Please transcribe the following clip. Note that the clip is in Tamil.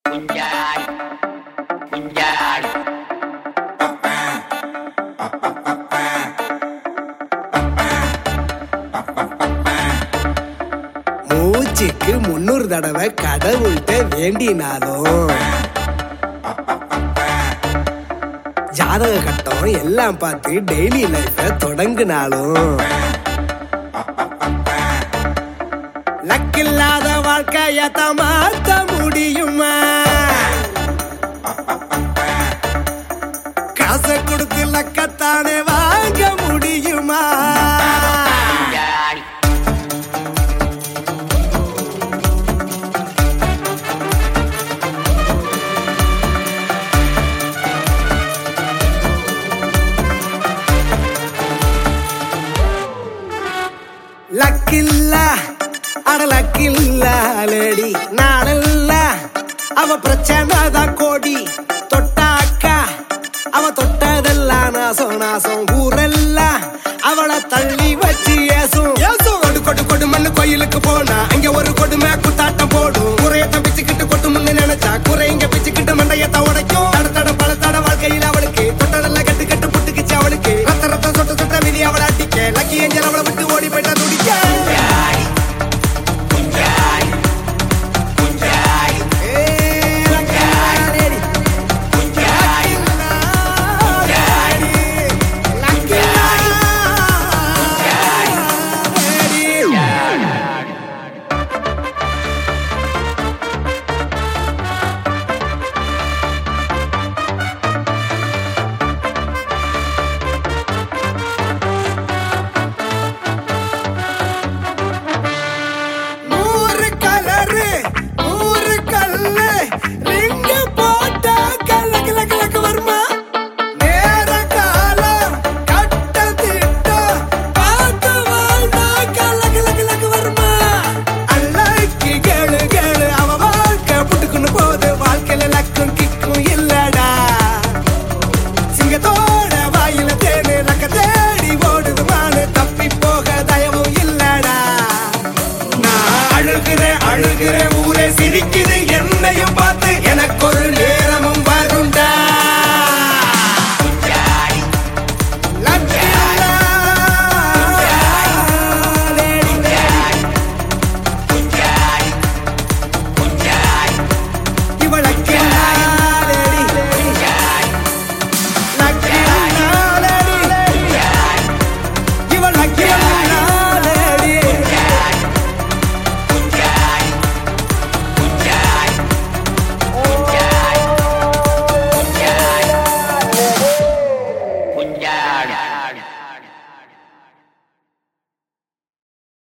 குஞ்சாடி குஞ்சாடி மூச்சுக்கு முன்னூறு தடவை கடவுள்கிட்ட வேண்டினாலும் ஜாதக கட்டம் எல்லாம் பார்த்து டெய்லி லைஃப தொடங்குனாலும் லக்கில்லாத வாழ்க்கையத்த மாத்த முடியுமா காசை கொடுத்து லக்கத்தானே வாங்க முடியுமா குஞ்சாடி லக்கில்ல அட லக்கில்ல லேடி நாளல்ல அவ பிரச்சனை தான் கோடி தொட்டாக்கா அவ தொட்டதெல்லாம் நாசம் நாசம் ஊரெல்லாம் அவளை தள்ளி வச்சு ஏசும் ஏசும் கொடு கொடு கொடு மண்ணு கோயிலுக்கு போனா அங்க ஒரு கொடுமை குத்தாட்டம் போடும் குறையத்த பிச்சுக்கிட்டு கொட்டு முன்னு நினைச்சா குறை இங்க பிச்சுக்கிட்டு மண்டையத்த உடைக்கும் தட தட பல தட வாழ்க்கையில் அவளுக்கு தொட்டதெல்லாம் கட்டு கட்டு புட்டுக்குச்சு அவளுக்கு ரத்த ரத்த சொட்ட சொட்ட விதி அவளை அடிக்க லக்கி எஞ்சல் அவளை விட்டு ஓடி போயிட்டா துடிக்க குஞ்சாடி குஞ்சாடி குஞ்சாடி ஏய், லக்கி, குஞ்சாடி லக்கி, லக்கி, நூறு கலரு நூறு கல்லு ரிங்கு போட்டா கல்ல கிள கிழக்கு வருமா நேர காலம் கட்ட திட்டம் பார்த்து வாழ்ந்தா கல்ல கிள கிழக்கு வருமா அல்லாக்கி கேளு கேளு அவ வாழ்க்கை புட்டுக்குன்னு போது வாழ்க்கையில லக்கும் கிக்கும் இல்லடா சிங்கத்தோட வாயில தேனு லக்க தேடி ஓடுது மானு தப்பி போக தயவும் இல்லடா நான் அழுகிறேன் அழுகிறேன் ஊரே சிரிக்குது என்னையும்